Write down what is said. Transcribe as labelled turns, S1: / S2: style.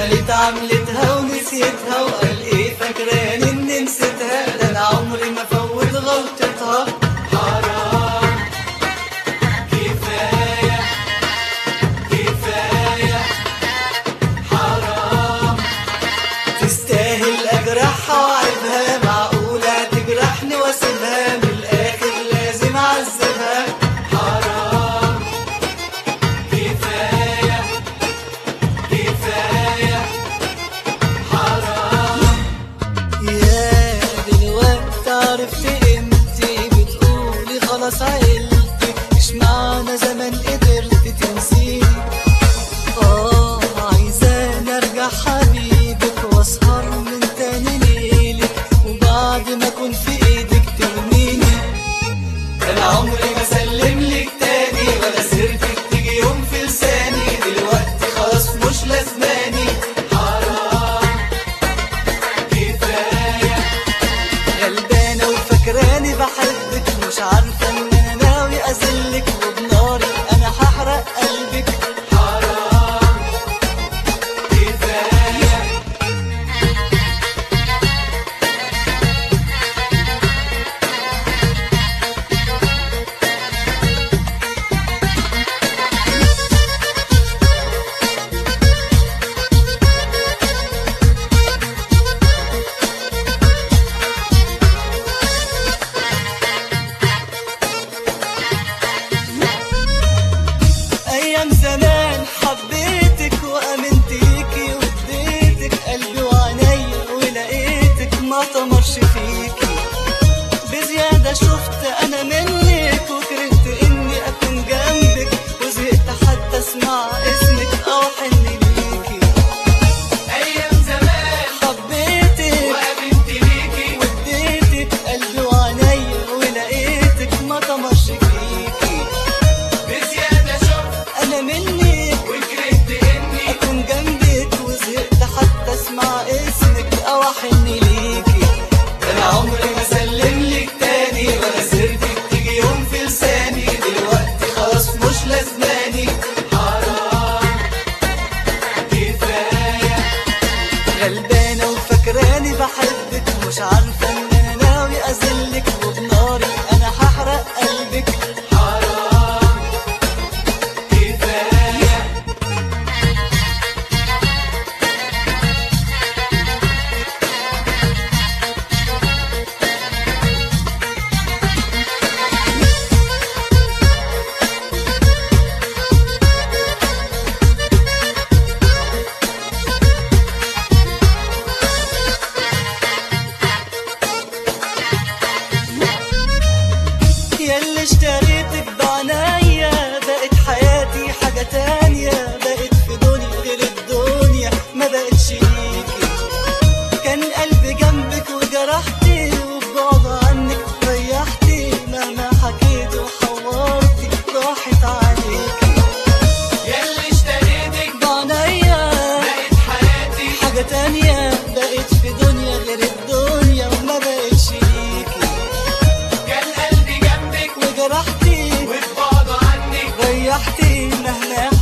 S1: عملت عملتها ونسيتها وقال ايه فاكراني اني نسيتها ده انا عمري ما فوت غلطتها حرام كفاية كفاية حرام تستاهل اجرحها وعيبها معقولة تجرحني واسيبها من الاخر لازم اعذبها حرام كفاية كفاية حرام يا دلوقتي عرفت قيمتي بتقولي خلاص عقلتي مش معنى زمان قدرت تنسيني اه عايزاني ارجع حبيبك واسهر من تاني ليلك وبعد ما اكون في ايدك ترميني انا عمري ما سلم لك تاني ولا سيرتك تيجي يوم في لساني دلوقتي خلاص مش لازماني حرام كفايه غلبانه وفاكراني بحبك مش عارفه ان انا ناوي اذلك وبناري انا هحرق قلبك حرام كفايه ايام زمان حبيتك وامنت ليكي واديتك قلبي وعينيا ولقيتك ما طمرش فيكي بزيادة شفت انا منك وكرهت اني اكون جنبك وزهقت حتى اسمع اسمك او احن ليكي ايام زمان حبيتك وامنت ليكي واديتك قلبي وعينيا ولقيتك ما طمرش فيكي بزيادة شفت أنا منك وكرهت إني أكون جنبك وزهقت حتى أسمع اسمك أو أحن ليكي أنا عمري ما سلم لك تاني ولا سيرتك تيجي يوم في لساني دلوقتي خلاص مش لازماني حرام كفاية غلبانة وفاكراني بحبك مش عارفة إن أنا ناوي أذلك وبناري أنا هحرق قلبك حرام كفاية ياللي اشتريتك بعناية بقت حياتي حاجة تانية بقت في دنيا غير الدنيا ما بقتش ليكي كان قلبي جنبك وجرحتي وبعد عنك ريحتي مهما حكيت وحورتي راحت عليكي ياللي اشتريتك بعناية بقت حياتي حاجة تانية بقت في دنيا غير الدنيا وما بقتش ليكي كان قلبي جنبك وجرحتي وبعد عنك ريحتي مهما